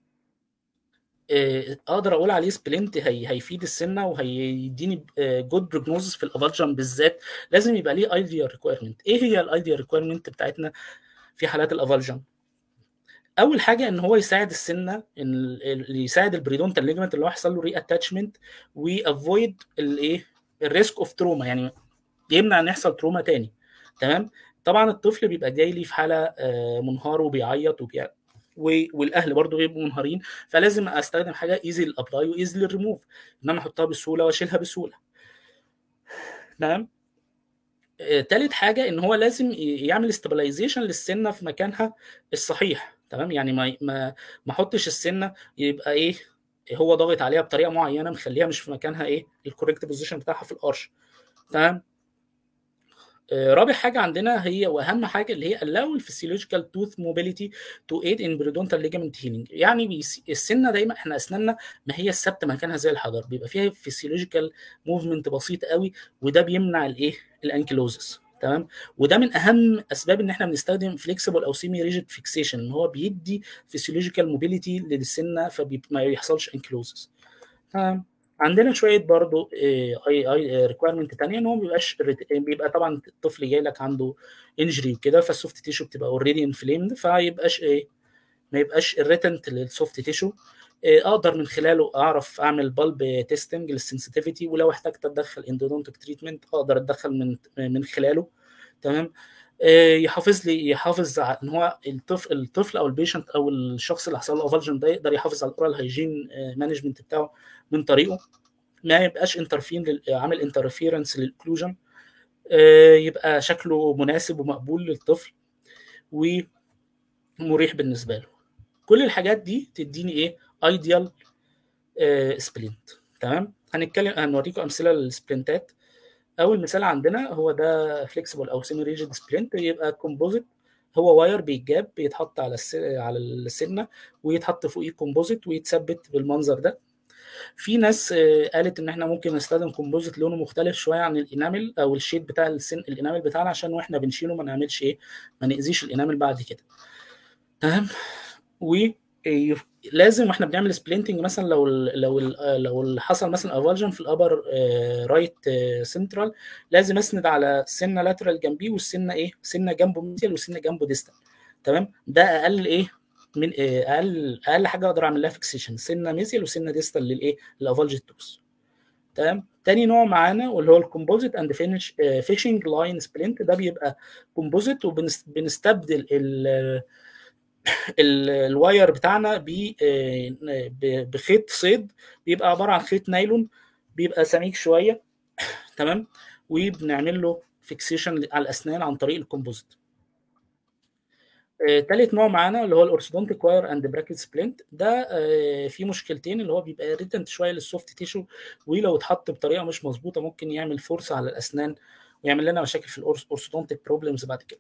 آه اقدر اقول عليه سبلنت هي هيفيد السنه وهيديني جود بروجنوزس في الافالجن بالذات لازم يبقى ليه ايديال ريكويرمنت ايه هي الايديال ريكويرمنت بتاعتنا في حالات الافالجن اول حاجه ان هو يساعد السنه ان يساعد البريدونتال ليجمنت اللي هو يحصل له ري اتاتشمنت وافويد الايه الريسك اوف تروما يعني يمنع ان يحصل تروما تاني تمام طبعا الطفل بيبقى جاي لي في حاله منهار وبيعيط وبيع... والاهل برضو بيبقوا منهارين فلازم استخدم حاجه ايزي للابلاي وايزي للريموف ان انا احطها بسهوله واشيلها بسهوله تمام تالت حاجه ان هو لازم يعمل استابلايزيشن للسنه في مكانها الصحيح تمام يعني ما ما ما احطش السنه يبقى ايه هو ضاغط عليها بطريقه معينه مخليها مش في مكانها ايه الكوريكت بوزيشن بتاعها في القرش تمام رابع حاجه عندنا هي واهم حاجه اللي هي allow physiological tooth mobility to aid in periodontal ligament healing يعني السنه دايما احنا اسناننا ما هي الثابته مكانها زي الحجر بيبقى فيها physiological movement بسيط قوي وده بيمنع الايه الانكلوزس تمام وده من اهم اسباب ان احنا بنستخدم فليكسبل او سيمي ريجيد فيكسيشن ان هو بيدي فيسيولوجيكال موبيليتي للسنه فما يحصلش انكلوزس تمام عندنا شويه برضو اي اي ريكويرمنت ثانيه ان هو ما بيبقاش بيبقى طبعا الطفل جاي لك عنده انجري وكده فالسوفت تيشو بتبقى اوريدي انفليمد فيبقاش ايه ما يبقاش الريتنت للسوفت تيشو اقدر من خلاله اعرف اعمل بالب تيستنج للسنسيتيفيتي ولو احتجت اتدخل اندودونتك تريتمنت اقدر اتدخل من من خلاله تمام يحافظ لي يحافظ ان هو الطفل الطفل او البيشنت او الشخص اللي حصل له افالجن ده يقدر يحافظ على الاورال هيجين مانجمنت بتاعه من طريقه ما يبقاش انترفين عامل انترفيرنس للاكلوجن يبقى شكله مناسب ومقبول للطفل ومريح بالنسبه له كل الحاجات دي تديني ايه ايديال سبلنت تمام هنتكلم هنوريكم امثله للسبلنتات اول مثال عندنا هو ده فليكسبل او سيمي ريجيد سبلنت يبقى كومبوزيت هو واير بيتجاب بيتحط على الس... على السنه ويتحط فوقيه كومبوزيت ويتثبت بالمنظر ده في ناس قالت ان احنا ممكن نستخدم كومبوزيت لونه مختلف شويه عن الانامل او الشيد بتاع السن الانامل بتاعنا عشان واحنا بنشيله ما نعملش ايه ما ناذيش الانامل بعد كده تمام و لازم واحنا بنعمل سبلنتنج مثلا لو ال لو ال لو حصل مثلا افالجن في الابر رايت سنترال لازم اسند على سنه لاترال جنبيه والسنه ايه سنه جنبه ميديال وسنه جنبه ديستال تمام ده اقل ايه من اقل اقل حاجه اقدر اعمل لها فيكسيشن سنه ميزيال وسنه ديستال للايه للافالجن توس تمام تاني نوع معانا واللي هو الكومبوزيت اند فينش فيشنج لاين سبلنت ده بيبقى كومبوزيت وبنستبدل ال الواير بتاعنا بخيط صيد بيبقى عباره عن خيط نايلون بيبقى سميك شويه تمام وبنعمل له فيكسيشن على الاسنان عن طريق الكومبوزيت تالت نوع معانا اللي هو الاورثودونتيك واير اند براكت سبلنت ده فيه مشكلتين اللي هو بيبقى ريتنت شويه للسوفت تيشو ولو اتحط بطريقه مش مظبوطه ممكن يعمل فرصه على الاسنان ويعمل لنا مشاكل في الاورثودونتيك بروبلمز بعد كده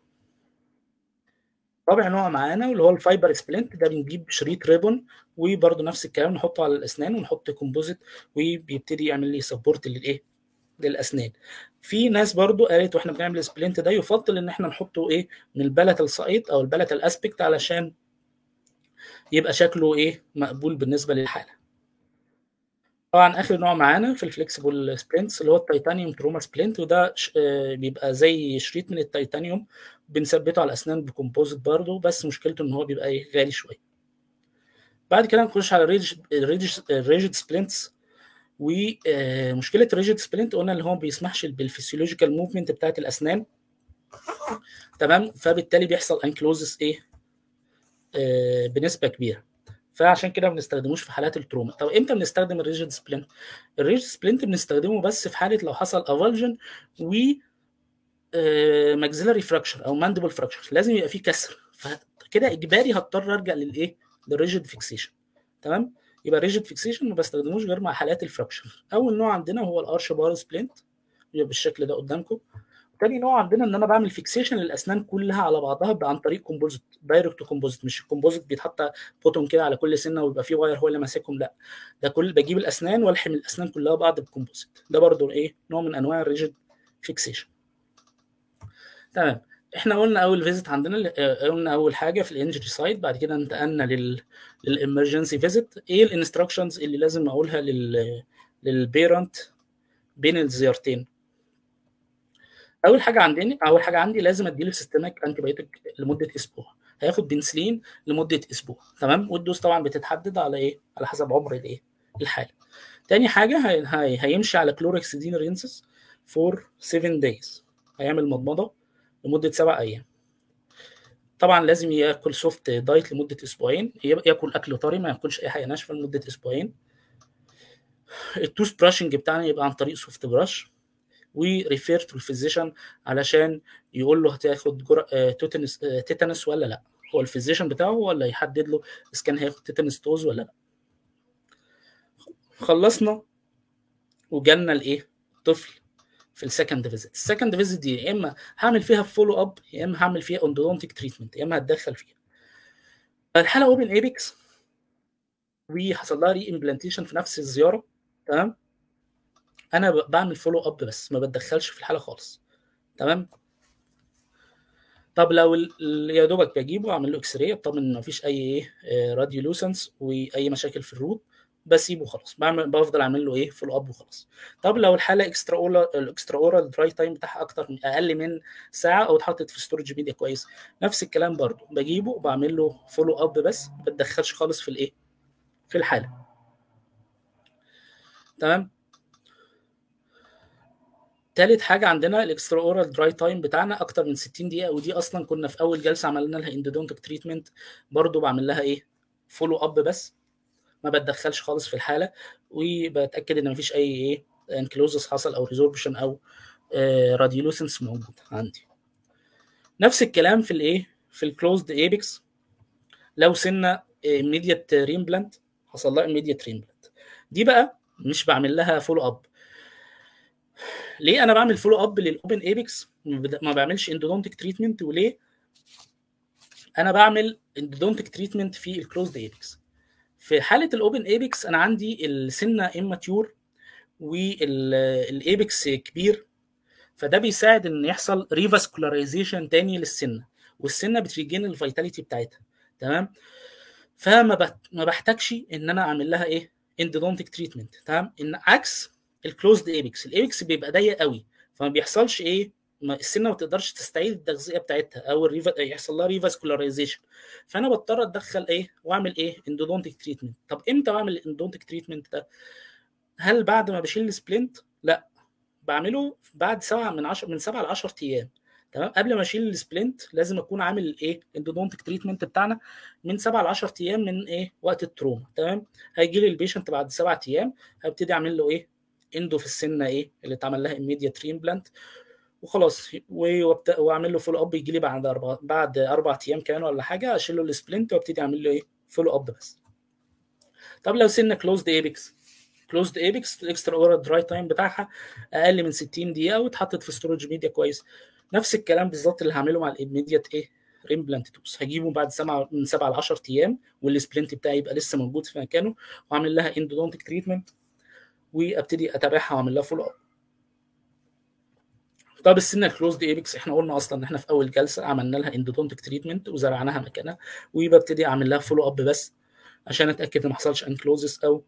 رابع نوع معانا واللي هو الفايبر سبلنت ده بنجيب شريط ريبون وبرده نفس الكلام نحطه على الاسنان ونحط كومبوزيت وبيبتدي يعمل لي سبورت للايه للاسنان في ناس برضو قالت واحنا بنعمل سبلنت ده يفضل ان احنا نحطه ايه من البلت السايت او البلت الاسبكت علشان يبقى شكله ايه مقبول بالنسبه للحاله طبعا اخر نوع معانا في الفليكسبل سبلنتس اللي هو التيتانيوم تروما سبلنت وده بيبقى زي شريط من التيتانيوم بنثبته على الاسنان بكومبوزيت برضه بس مشكلته ان هو بيبقى ايه غالي شويه بعد كده نخش على الريجيد الريجيد سبلنتس ومشكله الريجيد سبلنت قلنا اللي هو ما بيسمحش بالفسيولوجيكال موفمنت بتاعت الاسنان تمام فبالتالي بيحصل انكلوزس ايه آه بنسبه كبيره فعشان كده ما بنستخدموش في حالات التروما طب امتى بنستخدم الريجيد سبلنت الريجيد سبلنت بنستخدمه بس في حاله لو حصل افالجن و ماكسيلاري فراكشر او ماندبل فراكشر لازم يبقى فيه كسر فكده اجباري هضطر ارجع للايه للريجيد فيكسيشن تمام يبقى ريجيد فيكسيشن ما بستخدموش غير مع حالات الفراكشر اول نوع عندنا هو الارش بار سبلنت يبقى بالشكل ده قدامكم تاني نوع عندنا ان انا بعمل فيكسيشن للاسنان كلها على بعضها عن طريق كومبوزيت دايركت كومبوزيت مش الكومبوزيت بيتحط بوتون كده على كل سنه ويبقى فيه واير هو اللي ماسكهم لا ده كل بجيب الاسنان والحم الاسنان كلها بعض بكومبوزيت ده برضو ايه نوع من انواع الريجيد فيكسيشن تمام احنا قلنا اول فيزيت عندنا قلنا اول حاجه في الانجري سايت بعد كده انتقلنا لل للامرجنسي فيزيت ايه الانستراكشنز اللي لازم اقولها لل للبيرنت بين الزيارتين اول حاجه عندنا اول حاجه عندي لازم اديله سيستمك انتي بايوتيك لمده اسبوع هياخد بنسلين لمده اسبوع تمام والدوز طبعا بتتحدد على ايه على حسب عمر الايه الحاله تاني حاجه هي... هي... هيمشي على كلوركسيدين رينسس فور 7 دايز هيعمل مضمضه لمده سبع ايام طبعا لازم ياكل سوفت دايت لمده اسبوعين ياكل اكل طري ما ياكلش اي حاجه ناشفه لمده اسبوعين التوث براشنج بتاعنا يبقى عن طريق سوفت براش وريفير تو الفيزيشن علشان يقول له هتاخد جرع تيتانس تيتانس ولا لا هو الفيزيشن بتاعه ولا يحدد له اذا كان هياخد تيتانس دوز ولا لا خلصنا وجالنا الايه الطفل في السكند فيزيت السكند فيزيت دي يا اما هعمل فيها فولو اب يا اما هعمل فيها اندودونتيك تريتمنت يا اما هتدخل فيها الحاله اوبن ايبكس وحصل لها ري امبلانتيشن في نفس الزياره تمام انا بعمل فولو اب بس ما بتدخلش في الحاله خالص تمام طب لو يا دوبك بجيبه اعمل له اكس راي اطمن ان مفيش اي ايه راديو لوسنس واي مشاكل في الروت بسيبه خلاص بعمل بفضل اعمل له ايه فولو اب وخلاص طب لو الحاله اكسترا اورال الاكسترا اورال دراي تايم بتاعها اكتر من اقل من ساعه او اتحطت في ستورج ميديا كويس نفس الكلام برضو بجيبه وبعمل له فولو اب بس ما بتدخلش خالص في الايه في الحاله تمام تالت حاجة عندنا الاكسترا اورال دراي تايم بتاعنا أكتر من 60 دقيقة ودي أصلا كنا في أول جلسة عملنا لها اندودونتك تريتمنت برضو بعمل لها إيه فولو أب بس ما بتدخلش خالص في الحالة وبتأكد إن مفيش أي إيه انكلوزس حصل أو ريزوربشن أو راديولوسنس موجود عندي نفس الكلام في الإيه في الكلوزد ايبكس لو سنة immediate ريمبلانت حصل لها immediate ريمبلانت دي بقى مش بعمل لها فولو اب ليه انا بعمل فولو اب للاوبن ايبكس ما بعملش اندودونتك تريتمنت وليه انا بعمل اندودونتك تريتمنت في الكلوزد ايبكس في حاله الاوبن ايبكس انا عندي السنه اماتيور والايبكس كبير فده بيساعد ان يحصل ريفاسكولاريزيشن تاني للسنه والسنه بتريجين الفيتاليتي بتاعتها تمام فما بت... ما بحتاجش ان انا اعمل لها ايه اندودونتك تريتمنت تمام ان عكس الكلوزد ايبكس الايبكس بيبقى ضيق قوي فما بيحصلش ايه ما السنه ما تقدرش تستعيد التغذيه بتاعتها او الريفا يحصل لها ريفاسكولاريزيشن فانا بضطر اتدخل ايه واعمل ايه اندودونتك تريتمنت طب امتى بعمل الاندودونتك تريتمنت ده هل بعد ما بشيل السبلنت لا بعمله بعد سبعة من 10 من 7 ل 10 ايام تمام قبل ما اشيل السبلنت لازم اكون عامل الايه الاندودونتك تريتمنت بتاعنا من 7 ل 10 ايام من ايه وقت التروما تمام هيجي لي البيشنت بعد 7 ايام هبتدي اعمل له ايه اندو في السنه ايه اللي اتعمل لها immediate ريمبلانت وخلاص واعمل له فولو اب يجي لي بعد اربع بعد اربع ايام كمان ولا حاجه اشيل له السبلنت وابتدي اعمل له ايه فولو اب بس طب لو سنه كلوزد ايبكس كلوزد ايبكس الاكسترا اورال دراي تايم بتاعها اقل من 60 دقيقه واتحطت في ستورج ميديا كويس نفس الكلام بالظبط اللي هعمله مع الاميديت ايه ريمبلانت توس هجيبه بعد سبعة من 7 ل 10 ايام والسبلنت بتاعي يبقى لسه موجود في مكانه واعمل لها اندودونتك تريتمنت وابتدي اتابعها واعمل لها فولو اب طب السنه الكلوزد ايبكس احنا قلنا اصلا ان احنا في اول جلسه عملنا لها اندودونتك تريتمنت وزرعناها مكانها وببتدي اعمل لها فولو اب بس عشان اتاكد ان ما حصلش انكلوزس او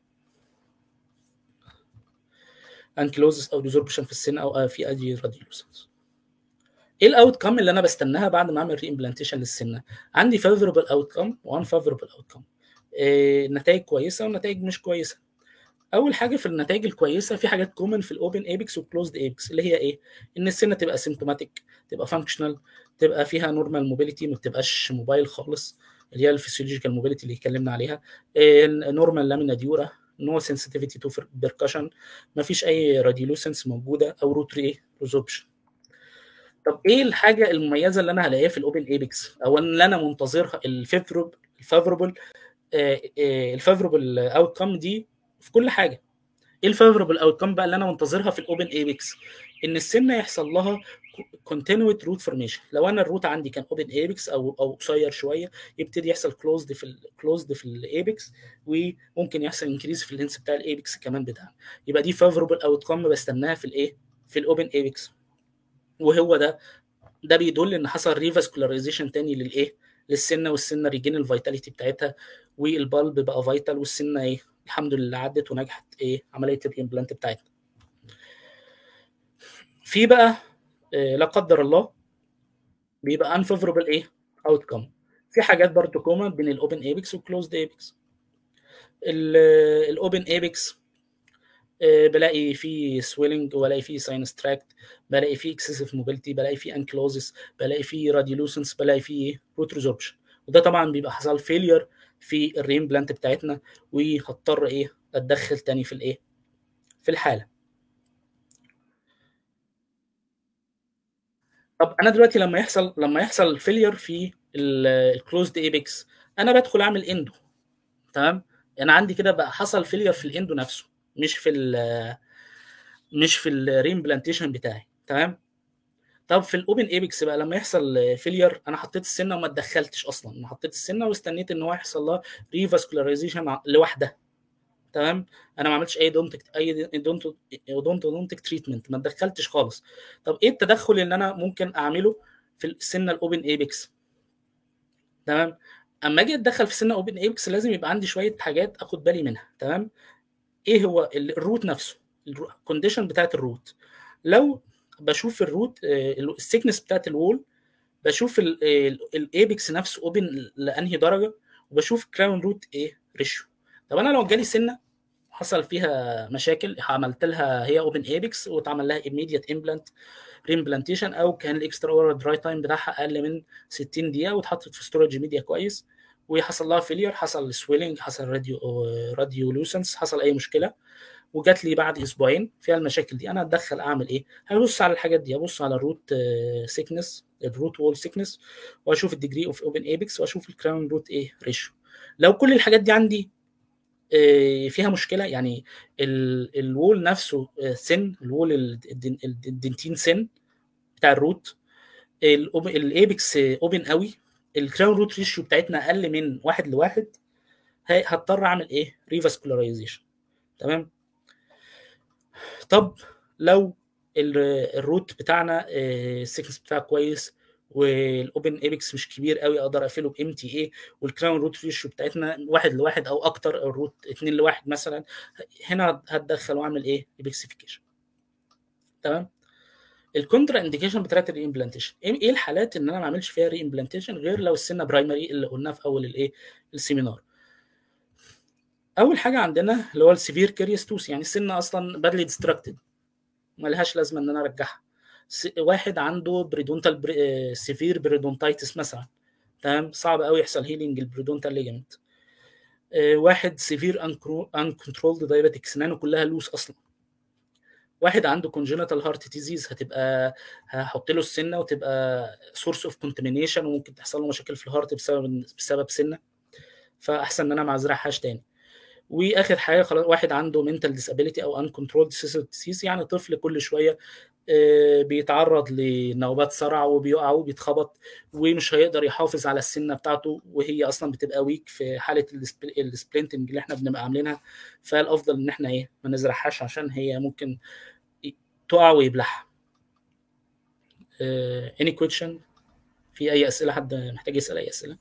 انكلوزس او ديزوربشن في السن او في اي راديولوسنس ايه الاوت كام اللي انا بستناها بعد ما اعمل ري امبلانتيشن للسنه عندي فيفوربل اوت كام وان فيفوربل اوت كام نتائج كويسه ونتائج مش كويسه اول حاجه في النتائج الكويسه في حاجات كومن في الاوبن ايبكس والكلوزد ايبكس اللي هي ايه ان السنه تبقى سيمتوماتيك تبقى فانكشنال تبقى فيها نورمال موبيليتي ما تبقاش موبايل خالص اللي هي الفسيولوجيكال موبيليتي اللي اتكلمنا عليها نورمال لامينا ديورا نو سنسيتيفيتي تو بيركشن ما فيش اي راديولوسنس موجوده او روتري ريزوبشن طب ايه الحاجه المميزه اللي انا هلاقيها في الاوبن ايبكس او اللي انا منتظرها الفيفربل الفافوربل الفافوربل اوت كام دي في كل حاجه ايه الفافوربل اوت كام بقى اللي انا منتظرها في الاوبن ايبكس ان السنه يحصل لها كونتينويت روت فورميشن لو انا الروت عندي كان اوبن ايبكس او او قصير شويه يبتدي يحصل كلوزد في كلوزد في الايبكس وممكن يحصل انكريز في اللينس بتاع الايبكس كمان بتاعنا يبقى دي فافوربل اوت كام بستناها في الايه في الاوبن ايبكس وهو ده ده بيدل ان حصل ريفاسكولاريزيشن تاني للايه للسنه والسنه ريجين الفيتاليتي بتاعتها والبالب بقى فيتال والسنه ايه الحمد لله عدت ونجحت ايه عمليه الامبلانت بتاعتنا في بقى إيه لا قدر الله بيبقى unfavorable ايه outcome في حاجات برضو كومن بين الاوبن ايبكس والكلوزد ايبكس الاوبن ايبكس بلاقي فيه سويلنج وبلاقي فيه ساينس تراكت بلاقي فيه اكسسيف موبيلتي بلاقي فيه انكلوزس بلاقي فيه راديولوسنس بلاقي فيه روت ريزوربشن وده طبعا بيبقى حصل فيلير في الريمبلانت بتاعتنا وهضطر ايه اتدخل تاني في الايه في الحاله طب انا دلوقتي لما يحصل لما يحصل فيلير في الكلوزد ايبكس انا بدخل اعمل اندو تمام انا عندي كده بقى حصل فيلير في الاندو نفسه مش في ال مش في الريمبلانتيشن بتاعي تمام طب في الاوبن ايبكس بقى لما يحصل فيلير انا حطيت السنه وما اتدخلتش اصلا انا حطيت السنه واستنيت ان هو يحصل لها ريفاسكولاريزيشن لوحدها تمام انا ما عملتش اي دونتك اي دونت دونت دونتك تريتمنت ما اتدخلتش خالص طب ايه التدخل اللي انا ممكن اعمله في السنه الاوبن ايبكس تمام اما اجي اتدخل في السنه اوبن ايبكس لازم يبقى عندي شويه حاجات اخد بالي منها تمام ايه هو الروت نفسه الكونديشن بتاعت الروت لو بشوف الروت السيكنس بتاعت الوول بشوف الايبكس نفسه اوبن لانهي درجه وبشوف كراون روت ايه ريشيو طب انا لو جالي سنه حصل فيها مشاكل عملت لها هي اوبن ايبكس واتعمل لها immediate implant ريمبلانتيشن او كان الاكسترا اورال دراي تايم بتاعها اقل من 60 دقيقه واتحطت في ستورج ميديا كويس وحصل لها فيلير حصل سويلنج حصل راديو راديو لوسنس حصل اي مشكله وجات لي بعد اسبوعين فيها المشاكل دي انا اتدخل اعمل ايه هبص على الحاجات دي ابص على الروت سيكنس الروت وول سيكنس واشوف الديجري اوف اوبن ايبكس واشوف الكراون روت ايه ريشيو لو كل الحاجات دي عندي فيها مشكله يعني الوول نفسه سن الوول الدنتين سن بتاع الروت الايبكس اوبن قوي الكراون روت ريشيو بتاعتنا اقل من واحد لواحد هضطر اعمل ايه ريفاسكولاريزيشن تمام طب لو الروت بتاعنا السيكنس بتاعه كويس والاوبن ايبكس مش كبير قوي اقدر اقفله بام تي اي والكراون روت ريشيو بتاعتنا واحد لواحد او اكتر الروت اتنين لواحد مثلا هنا هتدخل واعمل ايه ايبكسيفيكيشن تمام الكونترا انديكيشن بتاعت الري امبلانتيشن ايه الحالات ان انا ما اعملش فيها ري امبلانتيشن غير لو السنه برايمري اللي قلناه في اول الايه السيمينار اول حاجه عندنا اللي هو السيفير كاريستوس يعني السنه اصلا بادلي ديستراكتد ملهاش لازمه ان انا ارجعها واحد عنده بريدونتال بري... سيفير بريدونتايتس مثلا تمام صعب قوي يحصل هيلينج البريدونتال ليجمنت واحد سيفير انكنترولد دايابيتك سنانه كلها لوس اصلا واحد عنده كونجنتال هارت ديزيز هتبقى هحط له السنه وتبقى سورس اوف كونتامينيشن وممكن تحصل له مشاكل في الهارت بسبب بسبب سنه فاحسن ان انا ما ازرعهاش تاني واخر حاجه خلاص واحد عنده منتال ديسابيليتي او انكنترولد ديسيز يعني طفل كل شويه بيتعرض لنوبات صرع وبيقع وبيتخبط ومش هيقدر يحافظ على السنه بتاعته وهي اصلا بتبقى ويك في حاله السبلنتنج اللي احنا بنبقى عاملينها فالافضل ان احنا ايه ما نزرعهاش عشان هي ممكن تقع ويبلعها. اني كويشن في اي اسئله حد محتاج يسال اي اسئله؟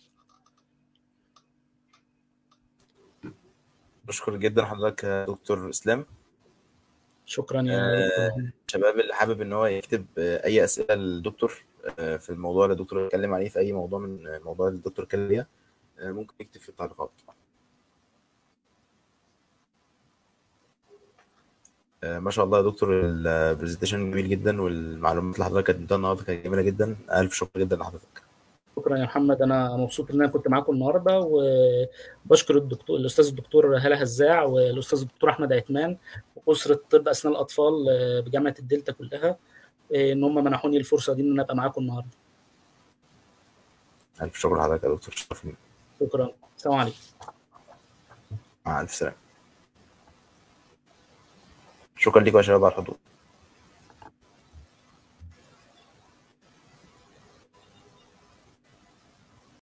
بشكر جدا حضرتك يا دكتور اسلام شكرا يا آه شباب اللي حابب ان هو يكتب اي اسئله للدكتور في الموضوع اللي الدكتور اتكلم عليه في اي موضوع من الموضوع اللي الدكتور اتكلم عليه ممكن يكتب في التعليقات آه، ما شاء الله يا دكتور البرزنتيشن جميل جدا والمعلومات اللي حضرتك قدمتها النهارده كانت جميله جدا الف شكر جدا لحضرتك شكرا يا محمد انا مبسوط ان انا كنت معاكم النهارده وبشكر الدكتور الاستاذ الدكتور هلا هزاع والاستاذ الدكتور احمد عثمان واسره طب اسنان الاطفال آه، بجامعه الدلتا كلها آه، ان هم منحوني الفرصه دي ان انا ابقى معاكم النهارده الف شكر لحضرتك يا دكتور شرفني شكرا السلام عليكم مع الف سلامه شكرا لكم يا شباب على الحضور